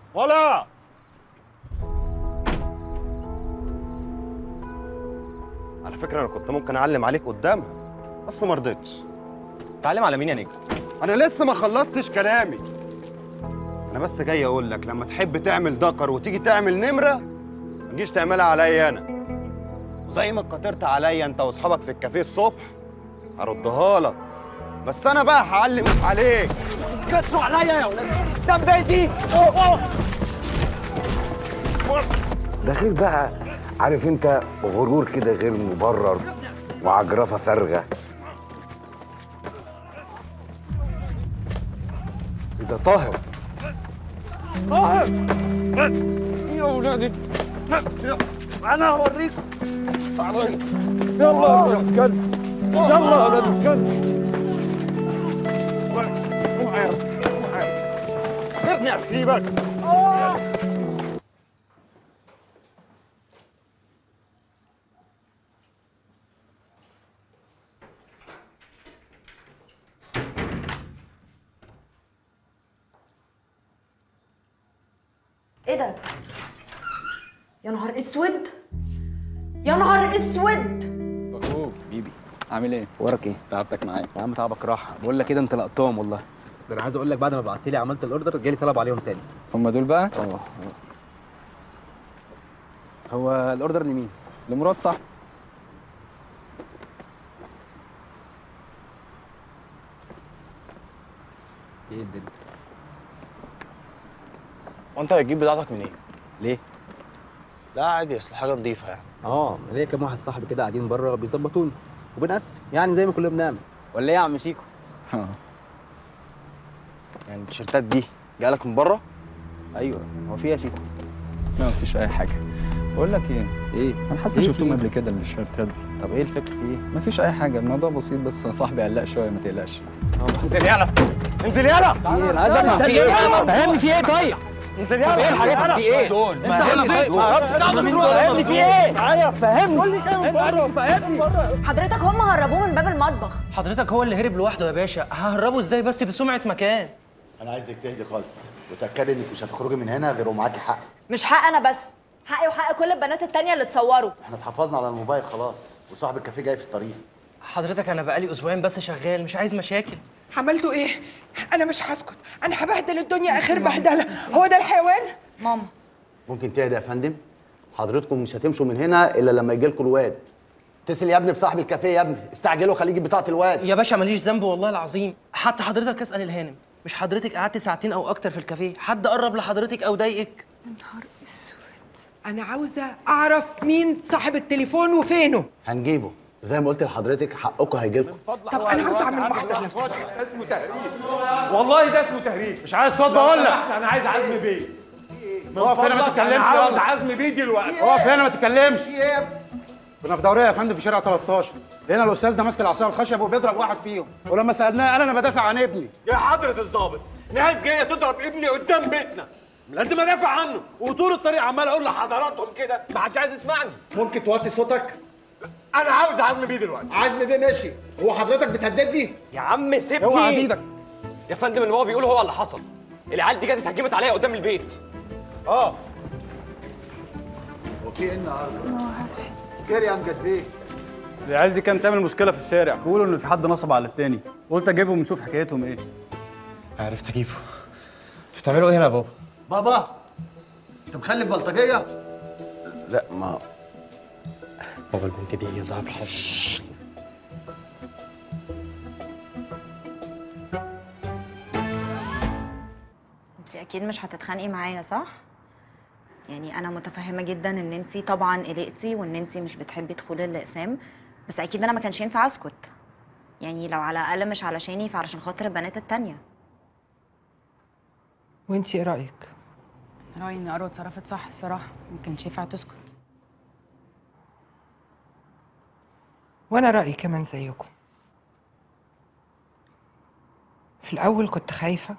ولا على فكره انا كنت ممكن اعلم عليك قدامها بس ما رضيتش تعلم على مين يا نجم انا لسه ما خلصتش كلامي انا بس جاي اقول لك لما تحب تعمل دكر وتيجي تعمل نمره ما تجيش تعملها عليا انا وزي ما اتكترت عليا انت واصحابك في الكافيه الصبح هردها لك بس انا بقى هعلم عليك كتروا عليا يا ولاد ده بيتي ده غير بقى عارف انت غرور كده غير مبرر وعجرفه فارغه ده طاهر يا ولادي انا هوريك صعبان يلا يا ولاد الكلب يلا يا ولاد الكلب ارمي اسيبك ايه ده؟ يا نهار اسود يا نهار اسود مبروك بيبي عامل ايه؟ وراك ايه؟ تعبتك معايا يا عم تعبك راحه بقول لك كده انت لقطتهم والله ده انا عايز اقول لك بعد ما بعت لي عملت الاوردر جالي طلب عليهم تاني هم دول بقى؟ اه هو الاوردر لمين؟ لمراد صح ايه الدنيا؟ وانت هتجيب بضاعتك منين؟ ليه؟ لا عادي اصل حاجه نظيفه يعني اه ليا كام واحد صاحبي كده قاعدين بره بيظبطوني وبنقسم يعني زي ما كلنا بنعمل ولا ايه يا عم شيكو؟ اه يعني التيشيرتات دي جايلك من بره؟ ايوه هو في إيه يا شيكو؟ لا مفيش اي حاجه بقول لك ايه ايه؟ انا حاسس إيه إني في شفتهم إيه؟ قبل كده الشيرتات دي طب ايه الفكر في ايه؟ مفيش اي حاجه الموضوع بسيط بس صاحبي قلق شويه ما تقلقش انزل يلا انزل يلا ايه انا عايز افهم في ايه؟ فهمني في ايه طيب؟ انزل يلا ايه الحاجات دي في ايه؟ دول انت فهمني فهمني في ايه؟ معايا فهمني فهمني حضرتك هم هربوه من باب المطبخ حضرتك هو اللي هرب لوحده يا باشا ههربه ازاي بس دي سمعه مكان انا عايزك تهدي خالص وتاكدي انك مش هتخرجي من هنا غير ومعاكي حق مش حق انا بس حقي وحق كل البنات التانية اللي اتصوروا احنا اتحفظنا على الموبايل خلاص وصاحب الكافيه جاي في الطريق حضرتك انا بقالي اسبوعين بس شغال مش عايز مشاكل عملتوا ايه؟ أنا مش هسكت، أنا هبهدل الدنيا آخر بهدلة، هو ده الحيوان؟ ماما ممكن تهدى يا فندم حضرتكم مش هتمشوا من هنا الا لما يجي لكم الواد اتصل يا ابني بصاحب الكافيه يا ابني استعجلوا خليه يجيب بطاقه الواد يا باشا ماليش ذنب والله العظيم حتى حضرتك اسال الهانم مش حضرتك قعدت ساعتين او اكتر في الكافيه حد قرب لحضرتك او ضايقك يا نهار اسود أنا عاوزة أعرف مين صاحب التليفون وفينه؟ هنجيبه زي ما قلت لحضرتك حقكم هيجي لكم طب أنا عاوزة أعمل محضر نفسي اسمه تهريج والله ده اسمه تهريج مش عايز صوت بقول لك انا عايز عزمي بيه اقف هنا ما تتكلمش عاوز عزمي بيه دلوقتي اقف هنا ما تتكلمش كنا في دوريه يا فندم في شارع 13 لقينا الاستاذ ده ماسك العصايه الخشب وبيضرب واحد فيهم ولما سالناه قال انا بدافع عن ابني يا حضرة الضابط ناس جاية تضرب ابني قدام بيتنا لازم ادافع عنه وطول الطريق عمال اقول لحضراتهم كده ما حدش عايز يسمعني ممكن توطي صوتك انا عاوز عزمي بيه دلوقتي عزمي بيه ماشي هو حضرتك بتهددني يا عم سيبني اوعى ايدك يا فندم اللي هو بيقوله هو اللي حصل العيال دي جت اتهجمت عليا قدام البيت اه هو في ايه النهارده؟ خير يا امجد بيه العيال دي كانت تعمل مشكله في الشارع بيقولوا ان في حد نصب على التاني قلت اجيبهم ونشوف حكايتهم ايه عرفت اجيبه انتوا بتعملوا ايه هنا يا بابا بابا انت مخلف بلطجيه لا ما بابا البنت دي هي اللي عارفه انت اكيد مش هتتخانقي معايا صح يعني انا متفهمه جدا ان انت طبعا قلقتي وان انت مش بتحبي دخول الاقسام بس اكيد انا ما كانش ينفع اسكت يعني لو على الاقل مش علشاني فعلشان خاطر البنات التانية وأنتي إيه رأيك؟ رأيي إن أروى اتصرفت صح الصراحة ما كانش ينفع تسكت وأنا رأيي كمان زيكم في الأول كنت خايفة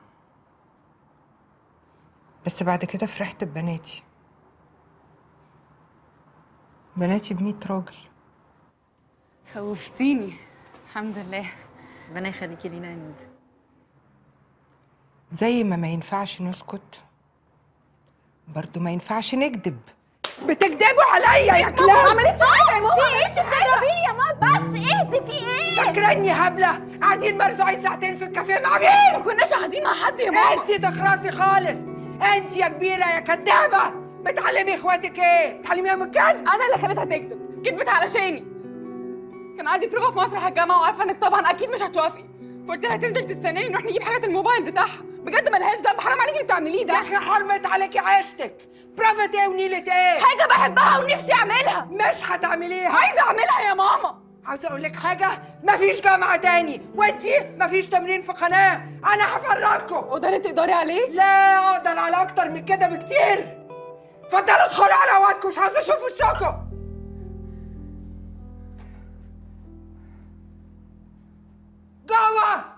بس بعد كده فرحت ببناتي بناتي بمية راجل خوفتيني الحمد لله ربنا يخليكي لينا يا نيد زي ما ما ينفعش نسكت برضو ما ينفعش نكذب بتكذبوا عليا يا كلاب ما عملتش حاجه يا ماما في ايه انت بتضربيني يا ماما بس اهدي في ايه فاكراني هبله قاعدين مرزوعين ساعتين في الكافيه مع مين ما كناش قاعدين مع حد يا ماما انت تخرسي خالص انت يا كبيره يا كدابه بتعلمي اخواتك ايه بتعلميهم الكذب انا اللي خليتها تكذب كذبت علشاني كان عندي بروفه في مسرح الجامعه وعارفه انك طبعا اكيد مش هتوافقي فقلت لها تنزل تستناني نروح نجيب حاجات الموبايل بتاعها بجد ما لهاش ذنب حرام عليكي اللي بتعمليه ده يا اخي حرمت عليكي عيشتك بروفة ايه ونيلة ايه حاجه بحبها ونفسي اعملها مش هتعمليها عايزه اعملها يا ماما عاوزه اقول لك حاجه مفيش جامعه تاني وانتي مفيش تمرين في قناه انا هفرجكم وده اللي تقدري عليه لا اقدر على اكتر من كده بكتير اتفضلوا ادخلوا على اوقاتكم مش عاوزه اشوف وشكم جوه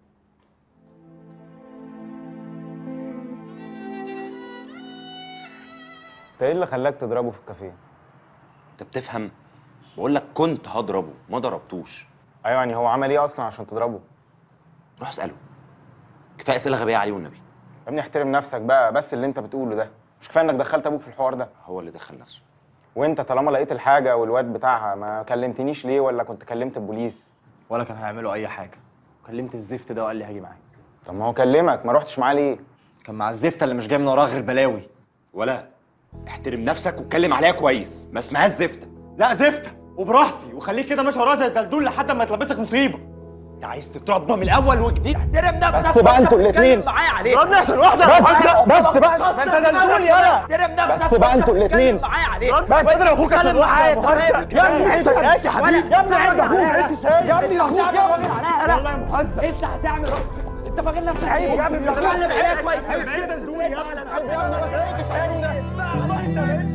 انت ايه اللي خلاك تضربه في الكافيه؟ انت بتفهم بقول لك كنت هضربه ما ضربتوش ايوه يعني هو عمل ايه اصلا عشان تضربه؟ روح اساله كفايه اسئله غبيه عليه والنبي يا ابني احترم نفسك بقى بس اللي انت بتقوله ده مش كفايه انك دخلت ابوك في الحوار ده هو اللي دخل نفسه وانت طالما لقيت الحاجه والواد بتاعها ما كلمتنيش ليه ولا كنت كلمت البوليس ولا كان هيعملوا اي حاجه كلمت الزفت ده وقال لي هاجي معاك طب ما هو كلمك ما رحتش معاه ليه كان مع الزفته اللي مش جاي من وراه غير بلاوي ولا احترم نفسك واتكلم عليها كويس ما اسمهاش زفته لا زفته وبراحتي وخليك كده ماشي وراه زي الدلدول لحد ما يتلبسك مصيبه انت عايز تتربى من الاول وجديد احترم نفسك بس بقى انتوا واتكلم الاتنين. معايا عليه ضربني عشان واحده بس بس بقى ما انت دلدول يالا احترم نفسك بس بقى انتوا واتكلم الاتنين. معايا عليه بس اضرب اخوك عشان اتكلم معايا واحده انت يا ابني مالك؟ عيسى ايه يا حبيبي يا ابني عيب اخوك عيسى يا ابني اخوك يا ابني والله يا مهزأ انت هتعمل انت فاكر نفسك عيب يا ابني اتكلم عليها كويس عيب كده دلدول يا ابني يا ابني ما تلاقيش شايف والله انت بقيت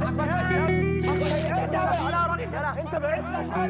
شايف انت بقيت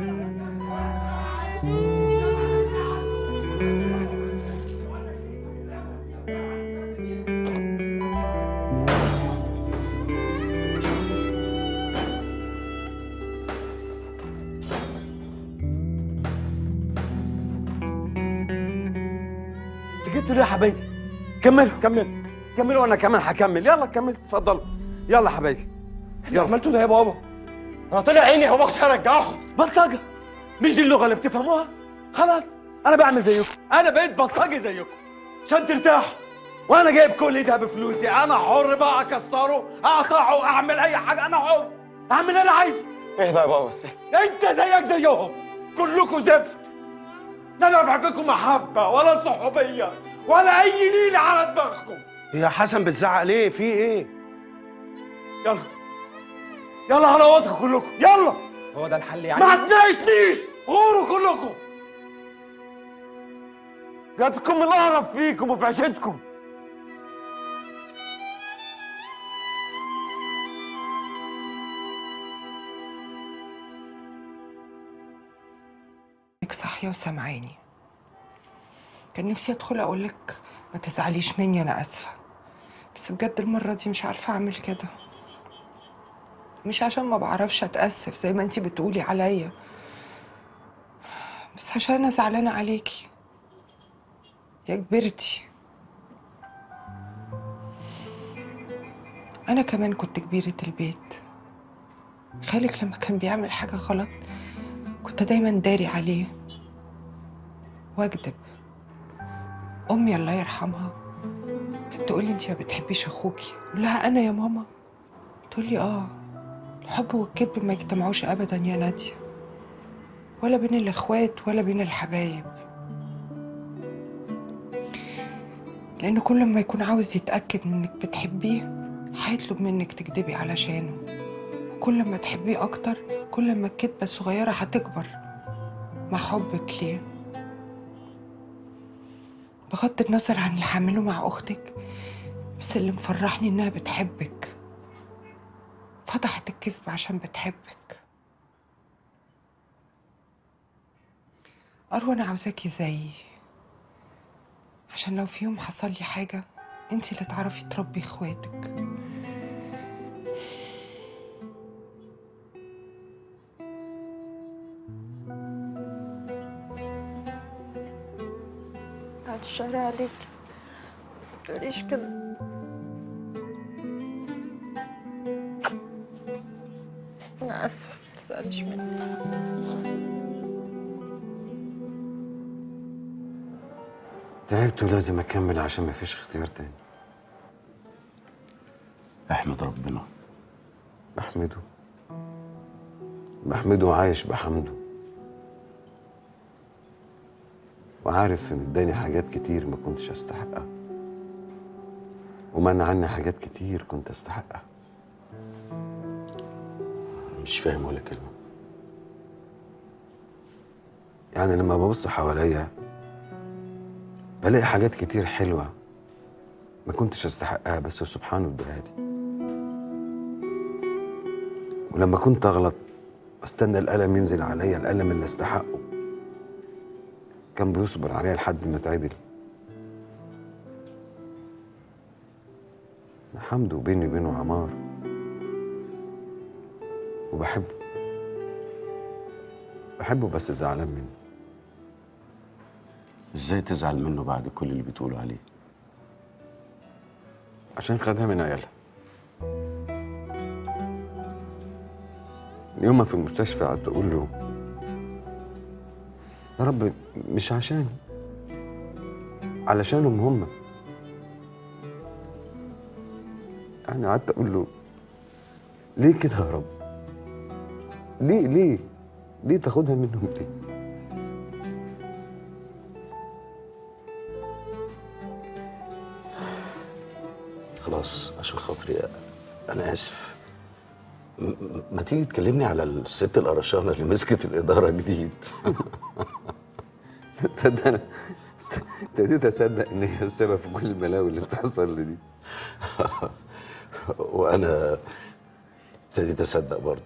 سكتوا ليه يا حبايبي كملوا كملوا كملوا وانا كمان هكمل يلا كمل اتفضلوا يلا يا حبايبي يلا عملتوا زي بابا انا طلع عيني هو مش هرجعهم بلطجه مش دي اللغه اللي بتفهموها خلاص انا بعمل زيكم انا بقيت بلطجي زيكم عشان ترتاحوا وانا جايب كل ده بفلوسي انا حر بقى اكسره اقطعه اعمل اي حاجه انا حر اعمل اللي انا عايزه اهدى يا بابا بس انت زيك زيهم كلكم زفت لا نفع فيكم محبه ولا صحوبيه ولا اي نيل على دماغكم يا حسن بتزعق ليه في ايه يلا يلا على وضعكم كلكم يلا هو ده الحل ما تناقشنيش غوروا كلكم جاتكم القرف فيكم وفي عيشتكم انك صاحيه وسامعاني كان نفسي ادخل اقول لك ما تزعليش مني انا اسفه بس بجد المره دي مش عارفه اعمل كده مش عشان ما بعرفش اتاسف زي ما انتي بتقولي عليا بس عشان انا زعلانه عليكي يا كبرتي انا كمان كنت كبيره البيت خالك لما كان بيعمل حاجه غلط كنت دايما داري عليه واكدب امي الله يرحمها كانت تقول لي انت ما بتحبيش اخوكي اقول لها انا يا ماما تقول لي اه الحب والكذب ما يجتمعوش ابدا يا ناديه ولا بين الاخوات ولا بين الحبايب لان كل ما يكون عاوز يتاكد من انك بتحبيه هيطلب منك تكدبي علشانه وكل ما تحبيه اكتر كل ما الكدبه الصغيره هتكبر مع حبك ليه بغض النظر عن اللي هعمله مع اختك بس اللي مفرحني انها بتحبك فتحت الكذب عشان بتحبك أروى أنا عاوزاكي زيي عشان لو في يوم حصل لي حاجة انتي اللي تعرفي تربي اخواتك بعد الشر عليك متقوليش كده انا اسفه ما تزعليش مني تعبت ولازم اكمل عشان مفيش اختيار تاني احمد ربنا بحمده بحمده وعايش بحمده وعارف ان اداني حاجات كتير ما كنتش استحقها ومنع عني حاجات كتير كنت استحقها مش فاهم ولا كلمه يعني لما ببص حواليا بلاقي حاجات كتير حلوة ما كنتش استحقها بس سبحانه اداها لي ولما كنت اغلط استنى الألم ينزل عليا الألم اللي استحقه كان بيصبر عليا لحد ما اتعدل حمده بيني وبينه عمار وبحبه بحبه بس زعلان منه ازاي تزعل منه بعد كل اللي بتقوله عليه عشان خدها من عيالها يوم ما في المستشفى قعدت اقول له يا رب مش عشاني علشانهم هم يعني قعدت اقول له ليه كده يا رب ليه ليه ليه تاخدها منهم ليه خلاص عشان خاطري انا اسف م- م- ما تيجي تكلمني على الست القرشانه اللي مسكت الاداره جديد تصدق انا ابتديت اصدق ان هي السبب في كل البلاوي اللي بتحصل لي دي وانا ابتديت اصدق برضه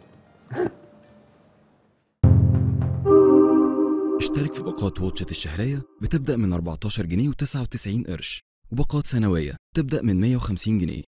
اشترك في باقات واتشت الشهرية بتبدأ من 14 جنيه و99 قرش وباقات سنوية تبدأ من 150 جنيه